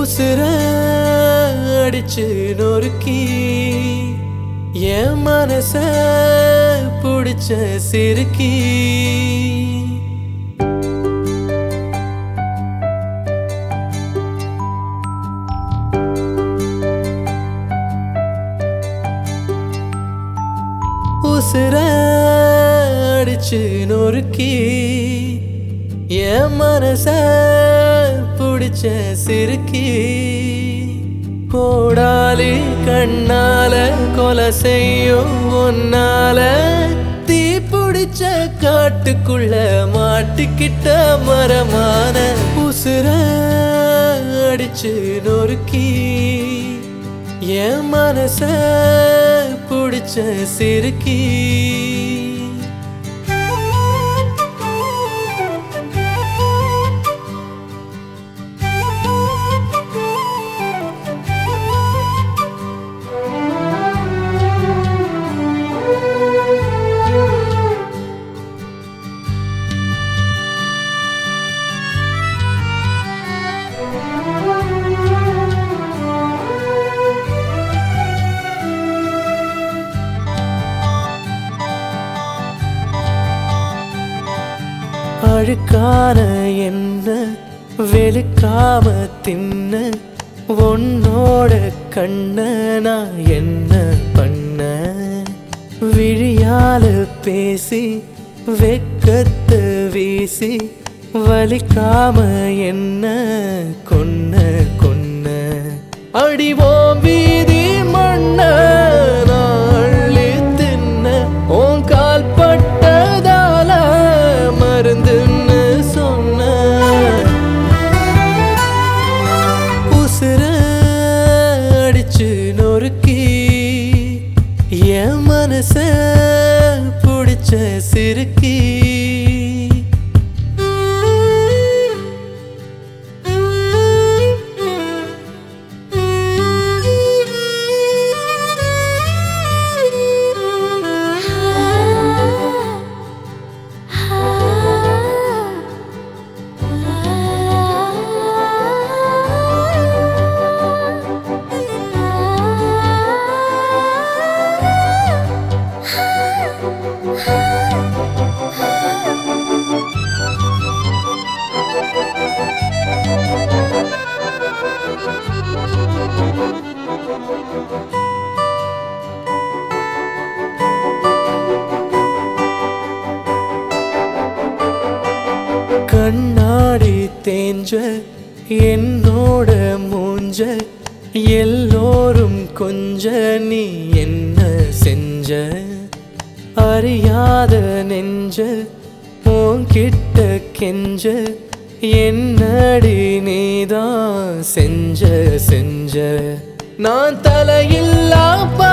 உசுர அடிச்சு நொறுக்கி என் மனச புடிச்ச சிறுக்கி உசுர அடிச்சு நொறுக்கி என் மனச புடிச்ச சிறுக்கி கோடாலி கண்ணால கொலை செய்யும் உன்னால தீ பிடிச்ச காட்டுக்குள்ள மாட்டிக்கிட்ட மரமான உசுர அடிச்சு நொறுக்கி என் மனச புடிச்ச சிறுக்கி அழுக்கான என்ன வெளுக்காம தின்ன உன்னோட கண்ண நான் என்ன பண்ண விழியால பேசி வெக்கத்தை வீசி வலிக்காம என்ன கொன்ன கொன்ன அடிவோம் வீதி மண்ண நான் அள்ளி தின்ன உன் கால் பட்டதால மருந்துன்னு சொன்ன உசுர அடிச்சு நொறுக்கி என் மனச புடிச்ச சிறுக்கி கண்ணாடி தேஞ்ச என்னோட மூஞ்ச எல்லோரும் கொஞ்ச நீ என்ன செஞ்ச அறியாத நெஞ்ச உன்கிட்ட கெஞ்ச என்னடி நீதான் செஞ்ச செஞ்ச நான் தலையில்லா